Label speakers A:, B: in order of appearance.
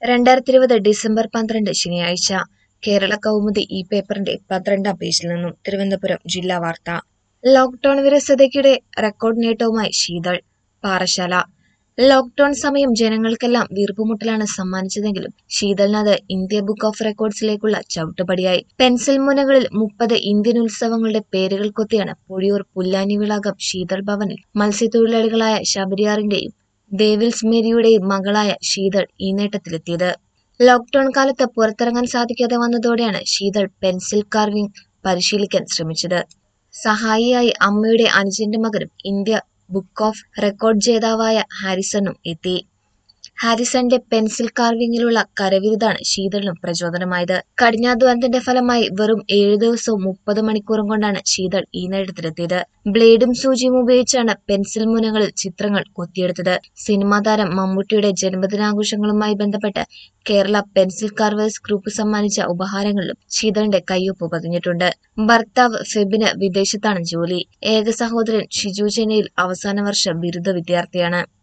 A: രണ്ടായിരത്തി ഇരുപത് ഡിസംബർ പന്ത്രണ്ട് ശനിയാഴ്ച കേരള കൗമുദി ഈ പേപ്പറിന്റെ പന്ത്രണ്ടാം പേജിൽ നിന്നും തിരുവനന്തപുരം ജില്ലാ വാർത്ത ലോക്ഡൌൺ വിരസതയ്ക്കിടെ റെക്കോർഡ് നേട്ടവുമായി ശീതൾ പാറശാല ലോക്ഡൌൺ സമയം ജനങ്ങൾക്കെല്ലാം വീർപ്പുമുട്ടലാണ് സമ്മാനിച്ചതെങ്കിലും ശീതളിനത് ഇന്ത്യ ബുക്ക് ഓഫ് റെക്കോർഡ്സിലേക്കുള്ള ചവിട്ടുപടിയായി പെൻസിൽ മുനകളിൽ മുപ്പത് ഇന്ത്യൻ ഉത്സവങ്ങളുടെ പേരുകൾ കൊത്തിയാണ് പൊഴിയൂർ പുല്ലാനിവിളാകം ശീതൾ ഭവനിൽ മത്സ്യത്തൊഴിലാളികളായ ശബരിയാറിന്റെയും ദേവിൽസ് മേരിയുടെയും മകളായ ശീതൾ ഈ നേട്ടത്തിലെത്തിയത് ലോക്ഡൌൺ കാലത്ത് പുറത്തിറങ്ങാൻ സാധിക്കാതെ വന്നതോടെയാണ് ശീതൾ പെൻസിൽ കാർവിംഗ് പരിശീലിക്കാൻ ശ്രമിച്ചത് സഹായിയായി അമ്മയുടെ അനുജന്റെ മകനും ഇന്ത്യ ബുക്ക് ഓഫ് റെക്കോർഡ് ജേതാവായ ഹാരിസണും എത്തി ഹാരിസന്റെ പെൻസിൽ കാർവിംഗിലുള്ള കരവിരുതാണ് ശീതളിനും പ്രചോദനമായത് കഠിനാധ്വാനത്തിന്റെ ഫലമായി വെറും ഏഴു ദിവസവും മുപ്പത് മണിക്കൂറും കൊണ്ടാണ് ശീതൾ ഈ നേട്ടത്തിലെത്തിയത് ബ്ലേഡും സൂചിയും ഉപയോഗിച്ചാണ് പെൻസിൽ മുനകളിൽ ചിത്രങ്ങൾ കൊത്തിയെടുത്തത് സിനിമാ താരം മമ്മൂട്ടിയുടെ ജന്മദിനാഘോഷങ്ങളുമായി ബന്ധപ്പെട്ട് കേരള പെൻസിൽ കാർവേഴ്സ് ഗ്രൂപ്പ് സമ്മാനിച്ച ഉപഹാരങ്ങളിലും ശീതളിന്റെ കയ്യൊപ്പ് പതിഞ്ഞിട്ടുണ്ട് ഭർത്താവ് ഫെബിന് വിദേശത്താണ് ജോലി ഏക സഹോദരൻ ഷിജു ചെന്നൈയിൽ അവസാന വർഷ ബിരുദ വിദ്യാർത്ഥിയാണ്